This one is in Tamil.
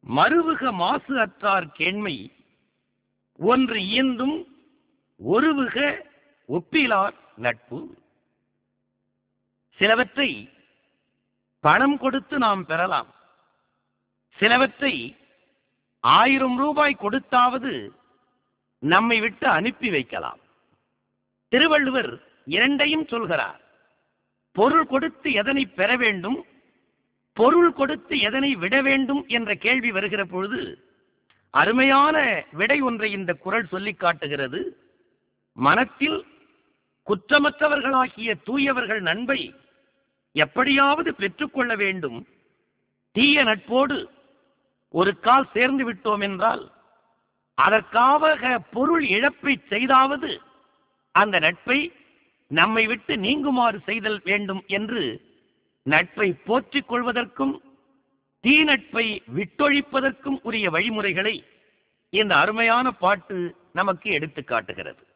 மறுவுக மாசு அற்றார் கேண்மை ஒன்று இயந்தும் ஒருவுக ஒப்பிலார் நட்பு சிலவற்றை பணம் கொடுத்து நாம் பெறலாம் சிலவற்றை ஆயிரம் ரூபாய் கொடுத்தாவது நம்மை விட்டு அனுப்பி வைக்கலாம் திருவள்ளுவர் இரண்டையும் சொல்கிறார் பொருள் கொடுத்து எதனை பெற வேண்டும் பொருள் கொடுத்து எதனை விட வேண்டும் என்ற கேள்வி வருகிற பொழுது அருமையான விடை ஒன்றை இந்த குரல் சொல்லிக் காட்டுகிறது மனத்தில் குற்றமற்றவர்களாகிய தூயவர்கள் நண்பை எப்படியாவது பெற்றுக்கொள்ள வேண்டும் தீய நட்போடு ஒரு கால் சேர்ந்து விட்டோம் என்றால் அதற்காக பொருள் இழப்பை செய்தாவது அந்த நட்பை நம்மை விட்டு நீங்குமாறு செய்தல் வேண்டும் என்று நட்பை போற்றிக் கொள்வதற்கும் தீ நட்பை விட்டொழிப்பதற்கும் உரிய வழிமுறைகளை இந்த அருமையான பாட்டு நமக்கு எடுத்துக் காட்டுகிறது